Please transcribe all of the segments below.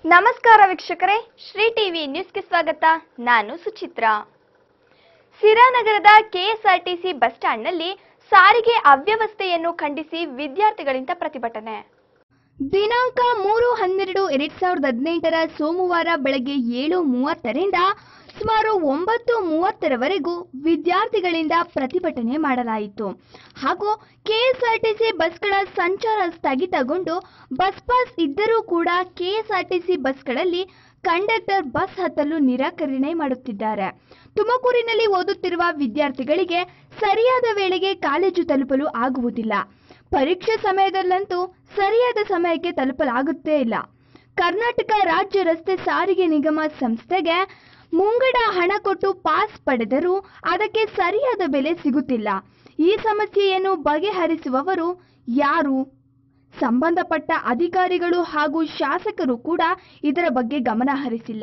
ನಮಸ್ಕಾರ ವೀಕ್ಷಕರೇ ಶ್ರೀ ಟಿವಿ ನ್ಯೂಸ್ಗೆ ಸ್ವಾಗತ ನಾನು ಸುಚಿತ್ರಾ ಸಿರಾನಗರದ ಕೆಎಸ್ಆರ್ಟಿಸಿ ಬಸ್ ಸ್ಟ್ಯಾಂಡ್ನಲ್ಲಿ ಸಾರಿಗೆ ಅವ್ಯವಸ್ಥೆಯನ್ನು ಖಂಡಿಸಿ ವಿದ್ಯಾರ್ಥಿಗಳಿಂದ ಪ್ರತಿಭಟನೆ ದಿನಾಂಕ ಮೂರು ಹನ್ನೆರಡು ಎರಡ್ ಸಾವಿರದ ಹದಿನೆಂಟರ ಸೋಮವಾರ ಬೆಳಗ್ಗೆ ಏಳು ಮೂವತ್ತರಿಂದ ಸುಮಾರು ಒಂಬತ್ತು ಮೂವತ್ತರವರೆಗೂ ವಿದ್ಯಾರ್ಥಿಗಳಿಂದ ಪ್ರತಿಭಟನೆ ಮಾಡಲಾಯಿತು ಹಾಗೂ ಕೆಎಸ್ಆರ್ಟಿಸಿ ಬಸ್ಗಳ ಸಂಚಾರ ಸ್ಥಗಿತಗೊಂಡು ಬಸ್ ಪಾಸ್ ಇದ್ದರೂ ಕೂಡ ಕೆಎಸ್ಆರ್ಟಿಸಿ ಬಸ್ಗಳಲ್ಲಿ ಕಂಡಕ್ಟರ್ ಬಸ್ ಹತ್ತಲು ನಿರಾಕರಣೆ ಮಾಡುತ್ತಿದ್ದಾರೆ ತುಮಕೂರಿನಲ್ಲಿ ಓದುತ್ತಿರುವ ವಿದ್ಯಾರ್ಥಿಗಳಿಗೆ ಸರಿಯಾದ ವೇಳೆಗೆ ಕಾಲೇಜು ತಲುಪಲು ಆಗುವುದಿಲ್ಲ ಪರೀಕ್ಷೆ ಸಮಯದಲ್ಲಂತೂ ಸರಿಯಾದ ಸಮಯಕ್ಕೆ ತಲುಪಲಾಗುತ್ತೇ ಇಲ್ಲ ಕರ್ನಾಟಕ ರಾಜ್ಯ ರಸ್ತೆ ಸಾರಿಗೆ ನಿಗಮ ಸಂಸ್ಥೆಗೆ ಮುಂಗಡ ಹಣ ಕೊಟ್ಟು ಪಾಸ್ ಪಡೆದರೂ ಅದಕ್ಕೆ ಸರಿಯಾದ ಬೆಲೆ ಸಿಗುತ್ತಿಲ್ಲ ಈ ಸಮಸ್ಯೆಯನ್ನು ಬಗೆಹರಿಸುವವರು ಯಾರು ಸಂಬಂಧಪಟ್ಟ ಅಧಿಕಾರಿಗಳು ಹಾಗೂ ಶಾಸಕರು ಕೂಡ ಇದರ ಬಗ್ಗೆ ಗಮನ ಹರಿಸಿಲ್ಲ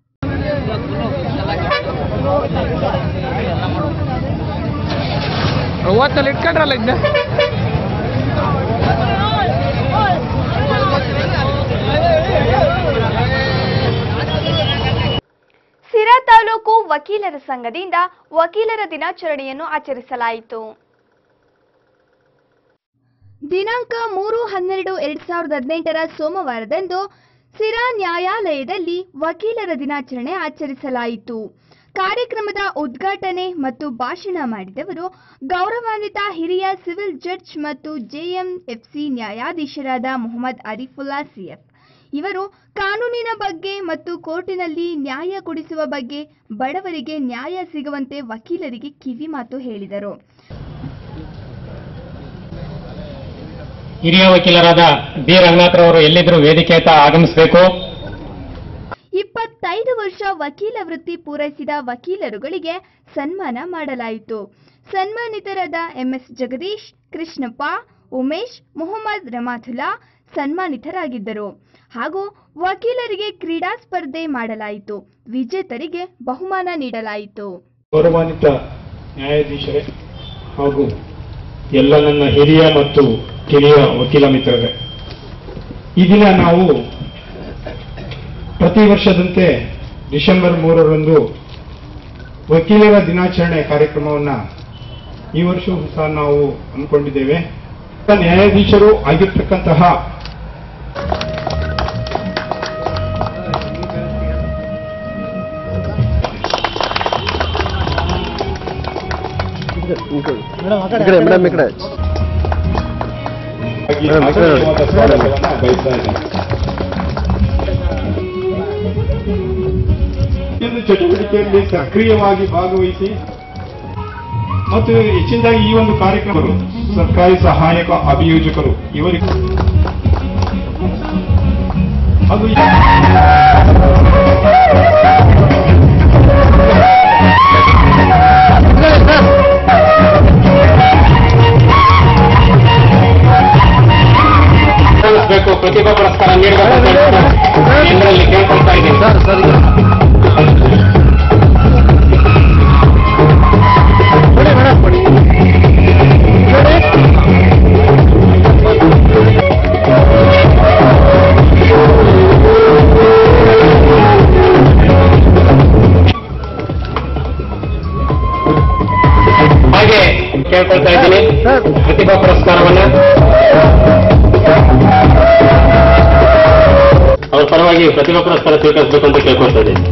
ಓದ್ತಲ್ಲಿ ಇಟ್ಕೊಂಡ್ರಲ್ಲ ಇದ್ನ ಸಿರಾ ತಾಲೂಕು ವಕೀಲರ ಸಂಘದಿಂದ ವಕೀಲರ ದಿನಾಚರಣೆಯನ್ನು ಆಚರಿಸಲಾಯಿತು ದಿನಾಂಕ ಮೂರು ಹನ್ನೆರಡು ಎರಡ್ ಸಾವಿರದ ಹದಿನೆಂಟರ ಸೋಮವಾರದಂದು ಸಿರಾ ನ್ಯಾಯಾಲಯದಲ್ಲಿ ವಕೀಲರ ದಿನಾಚರಣೆ ಆಚರಿಸಲಾಯಿತು ಕಾರ್ಯಕ್ರಮದ ಉದ್ಘಾಟನೆ ಮತ್ತು ಭಾಷಣ ಮಾಡಿದವರು ಗೌರವಾನ್ವಿತ ಹಿರಿಯ ಸಿವಿಲ್ ಜಡ್ಜ್ ಮತ್ತು ಜೆಎಂಎಫ್ಸಿ ನ್ಯಾಯಾಧೀಶರಾದ ಮೊಹಮ್ಮದ್ ಅರಿಫುಲ್ಲಾ ಸಿಎಫ್ ಇವರು ಕಾನೂನಿನ ಬಗ್ಗೆ ಮತ್ತು ಕೋರ್ಟಿನಲ್ಲಿ ನ್ಯಾಯ ಕೊಡಿಸುವ ಬಗ್ಗೆ ಬಡವರಿಗೆ ನ್ಯಾಯ ಸಿಗುವಂತೆ ವಕೀಲರಿಗೆ ಕಿವಿ ಮಾತು ಹೇಳಿದರು ಹಿರಿಯ ವಕೀಲರಾದ ಬಿ ರಂಗನಾಥ್ರವರು ಎಲ್ಲಿದ್ರು ವೇದಿಕೆ ಹತ್ತ ಆಗಮಿಸಬೇಕು ಇಪ್ಪತ್ತೈದು ವರ್ಷ ವಕೀಲ ವೃತ್ತಿ ಪೂರೈಸಿದ ವಕೀಲರುಗಳಿಗೆ ಸನ್ಮಾನ ಮಾಡಲಾಯಿತು ಸನ್ಮಾನಿತರಾದ ಎಂಎಸ್ ಜಗದೀಶ್ ಕೃಷ್ಣಪ್ಪ ಉಮೇಶ್ ಮೊಹಮ್ಮದ್ ರಮಾಥುಲ್ಲಾ ಸನ್ಮಾನಿತರಾಗಿದ್ದರು ಹಾಗೂ ವಕೀಲರಿಗೆ ಕ್ರೀಡಾ ಸ್ಪರ್ಧೆ ಮಾಡಲಾಯಿತು ವಿಜೇತರಿಗೆ ಬಹುಮಾನ ನೀಡಲಾಯಿತು ಗೌರವಾನ್ವಿತ ನ್ಯಾಯಾಧೀಶರೇ ಹಾಗೂ ಎಲ್ಲ ನನ್ನ ಹಿರಿಯ ಮತ್ತು ಕಿರಿಯ ವಕೀಲ ಮಿತ್ರರೇ ಈ ದಿನ ನಾವು ಪ್ರತಿ ವರ್ಷದಂತೆ ಡಿಸೆಂಬರ್ ಮೂರರಂದು ವಕೀಲರ ದಿನಾಚರಣೆ ಕಾರ್ಯಕ್ರಮವನ್ನು ಈ ವರ್ಷವೂ ಸಹ ನಾವು ಹಮ್ಮಿಕೊಂಡಿದ್ದೇವೆ ನ್ಯಾಯಾಧೀಶರು ಆಗಿರ್ತಕ್ಕಂತಹ ಈ ಕಡೆ ಮೇಡಮ್ ಈ ಕಡೆ ಆಗಿ ಮೇಡಮ್, ಈ ಕಡೆ ನೋಡಿ. ಆಗಮಿಸುವಂತ ಸ್ವಾಗತವನ್ನ ಬಯಸ್ತಾ ಇದ್ದೇನೆ. ಪ್ರತಿಯೊಂದು ಚಟುವಟಿಕೆಯಲ್ಲಿ ಸಕ್ರಿಯವಾಗಿ ಭಾಗವಹಿಸಿ ಮತ್ತು ಹೆಚ್ಚಿನದಾಗಿ ಈ ಒಂದು ಕಾರ್ಯಕ್ರಮರು ಸರ್ಕಾರಿ ಸಹಾಯಕ ಅಭಿಯೋಜಕರು ಇವರಿಗೆ ಅದು ಆಗಮಿಸಬೇಕು ಪ್ರತಿಭಾ ಪುರಸ್ಕಾರ ನೀಡಬೇಕು ಅಂತ ಹೇಳ್ಬಿಟ್ಟು ಕೇಂದ್ರದಲ್ಲಿ ಕೇಳ್ಕೊಳ್ತಾ ಇದ್ದೀನಿ ಸರ್ ಸರ್ ಈಗ ಕೊಡಿ ಮೇಡಮ್ ಕೊಡಿ ಹಾಗೆ ಕೇಳ್ಕೊಳ್ತಾ ಇದ್ದೀನಿ ಸರ್ ಪ್ರತಿಭಾ ಪುರಸ್ಕಾರವನ್ನ ಅವ್ರ ಪರವಾಗಿ ಪ್ರತಿಭಾ ಪುರಸ್ಕಾರ ಸ್ವೀಕರಿಸಬೇಕು ಅಂತ ಕೇಳ್ಕೊಳ್ತಾ ಇದ್ದೀನಿ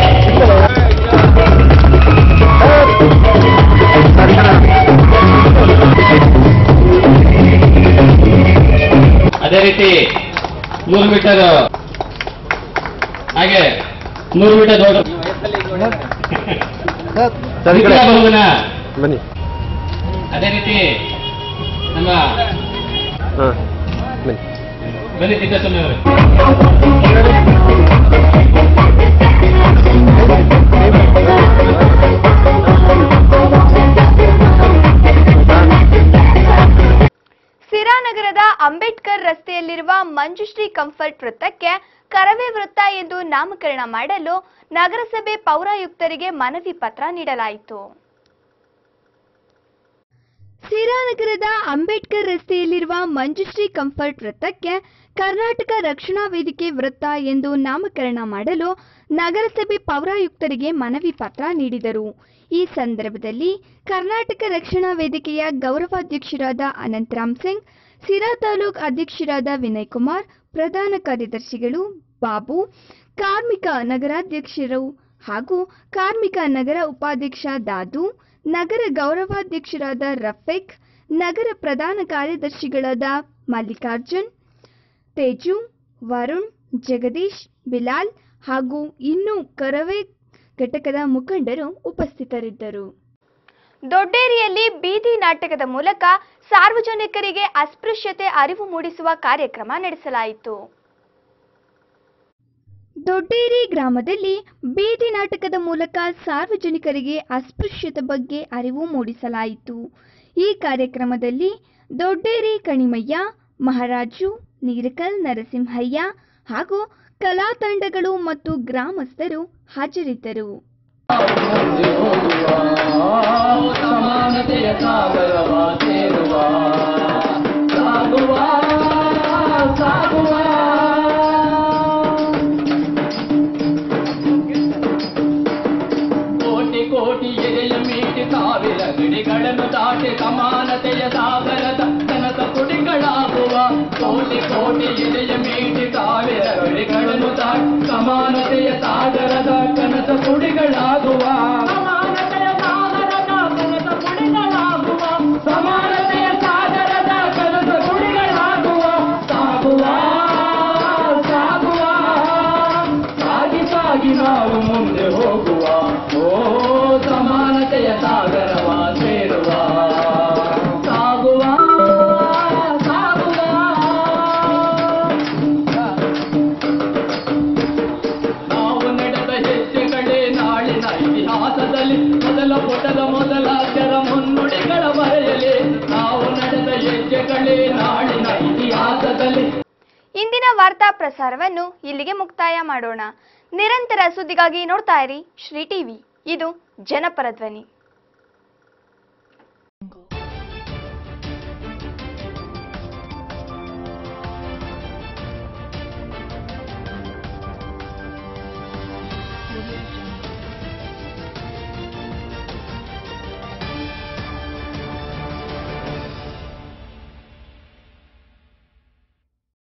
ಅದೇ ರೀತಿ ನೂರು ಮೀಟರ್ ಹಾಗೆ ನೂರು ಮೀಟರ್ ಓಟ ಸರ್ ಸರ್ ಈ ಕಡೆ ಬಹುಮಾನ ಬನ್ನಿ ಅದೇ ರೀತಿ ನಮ್ಮ ಹಾಂ ಬನ್ನಿ ಬನ್ನಿ ಸಿದ್ದಸ್ವಾಮಿ ಅವರು ಸಿರಾನಗರದ ಅಂಬೇಡ್ಕರ್ ರಸ್ತೆಯಲ್ಲಿರುವ ಮಂಜುಶ್ರೀ ಕಂಫರ್ಟ್ ವೃತ್ತಕ್ಕೆ ಕರವೇ ವೃತ್ತ ಎಂದು ನಾಮಕರಣ ಮಾಡಲು ನಗರಸಭೆ ಪೌರಾಯುಕ್ತರಿಗೆ ಮನವಿ ಪತ್ರ ನೀಡಲಾಯಿತು ಸಿರಾನಗರದ ಅಂಬೇಡ್ಕರ್ ರಸ್ತೆಯಲ್ಲಿರುವ ಮಂಜುಶ್ರೀ ಕಂಫರ್ಟ್ ವೃತ್ತಕ್ಕೆ ಕರ್ನಾಟಕ ರಕ್ಷಣಾ ವೇದಿಕೆ ವೃತ್ತ ಎಂದು ನಾಮಕರಣ ಮಾಡಲು ನಗರಸಭೆ ಪೌರಾಯುಕ್ತರಿಗೆ ಮನವಿ ಪತ್ರ ನೀಡಿದರು ಈ ಸಂದರ್ಭದಲ್ಲಿ ಕರ್ನಾಟಕ ರಕ್ಷಣಾ ವೇದಿಕೆಯ ಗೌರವಾಧ್ಯಕ್ಷರಾದ ಅನಂತರಾಮ್ ಸಿಂಗ್ ಸಿರಾ ತಾಲೂಕ್ ಅಧ್ಯಕ್ಷರಾದ ವಿನಯ್ ಕುಮಾರ್ ಪ್ರಧಾನ ಕಾರ್ಯದರ್ಶಿಗಳು ಬಾಬು ಕಾರ್ಮಿಕ ನಗರಾಧ್ಯಕ್ಷರು ಹಾಗೂ ಕಾರ್ಮಿಕ ನಗರ ಉಪಾಧ್ಯಕ್ಷ ದಾದು ನಗರ ಗೌರವಾಧ್ಯಕ್ಷರಾದ ರಫೀಕ್ ನಗರ ಪ್ರಧಾನ ಕಾರ್ಯದರ್ಶಿಗಳಾದ ಮಲ್ಲಿಕಾರ್ಜುನ್ ತೇಜು ವರುಣ್ ಜಗದೀಶ್ ಬಿಲಾಲ್ ಹಾಗೂ ಇನ್ನೂ ಕರವೇ ಘಟಕದ ಮುಖಂಡರು ಉಪಸ್ಥಿತರಿದ್ದರು ದೊಡ್ಡೇರಿಯಲ್ಲಿ ಬೀದಿ ನಾಟಕದ ಮೂಲಕ ಸಾರ್ವಜನಿಕರಿಗೆ ಅಸ್ಪೃಶ್ಯತೆ ಅರಿವು ಮೂಡಿಸುವ ಕಾರ್ಯಕ್ರಮ ನಡೆಸಲಾಯಿತು ದೊಡ್ಡೇರಿ ಗ್ರಾಮದಲ್ಲಿ ಬೀದಿ ನಾಟಕದ ಮೂಲಕ ಸಾರ್ವಜನಿಕರಿಗೆ ಅಸ್ಪೃಶ್ಯತೆ ಬಗ್ಗೆ ಅರಿವು ಮೂಡಿಸಲಾಯಿತು ಈ ಕಾರ್ಯಕ್ರಮದಲ್ಲಿ ದೊಡ್ಡೇರಿ ಕಣಿಮಯ್ಯ ಮಹಾರಾಜು ನೀರಕಲ್ ನರಸಿಂಹಯ್ಯ ಹಾಗೂ ಕಲಾ ತಂಡಗಳು ಮತ್ತು ಗ್ರಾಮಸ್ಥರು ಹಾಜರಿದ್ದರು ಸಮಾನತೆಯ ಸಾಗರವ ಸೇರುವ ಸಾಗುವ ಸಾಗುವ ಕೋಟಿ ಕೋಟಿ ಎದೆಯ ಮೀಟಿ ಸಾವಿರ ಗಿಡಿಗಳನ್ನು ದಾಟಿ ಸಮಾನತೆಯ ಸಾಗರದ ಕನಸ ಕುಡಿಗಳಾಗುವ ಕೋಟಿ ಕೋಟಿ ಎದೆಯ ಮೀಟಿ ಸಾವಿರ ಗಿಡಿಗಳನ್ನು ದಾಟಿ ಸಮಾನತೆಯ ಸಾಗರದ ಕನಸ ಕುಡಿಗಳಾಗುವ ಸಮಾನತೆಯ ಸಾಗರದ ಕನಸ ಕುಡಿಗಳಾಗುವ ಸಮಾನತೆಯ ಸಾಗರದ ಕನಸ ಕುಡಿಗಳಾಗುವ ಸಾಗುವ ಸಾಗುವ ಸಾಗಿ ಸಾಗಿ ನಾವು ಮುಂದೆ ಹೋಗುವ ಓ ಸಮಾನತೆಯ ಸಾಗರವ ಸೇರುವ ಸಾಗುವ ಸಾಗುವ ನಾವು ನಡೆದ ಹೆಜ್ಜೆಗಳೇ ನಾಳಿನ ಇತಿಹಾಸದಲ್ಲಿ ಮೊದಲ ಪುಟದ ಮೊದಲ ಅಕ್ಷರ ಮುನ್ನುಡಿಗಳ ಬರೆಯಲಿ ನಾವು ನಡೆದ ಹೆಜ್ಜೆಗಳೇ ನಾಳಿನ ಇತಿಹಾಸದಲ್ಲಿ ಇಂದಿನ ವಾರ್ತಾ ಪ್ರಸಾರವನ್ನು ಇಲ್ಲಿಗೆ ಮುಕ್ತಾಯ ಮಾಡೋಣ ನಿರಂತರ ಸುದ್ದಿಗಾಗಿ ನೋಡ್ತಾ ಇರಿ ಶ್ರೀ ಟಿವಿ ಇದು ಜನಪರ ಧ್ವನಿ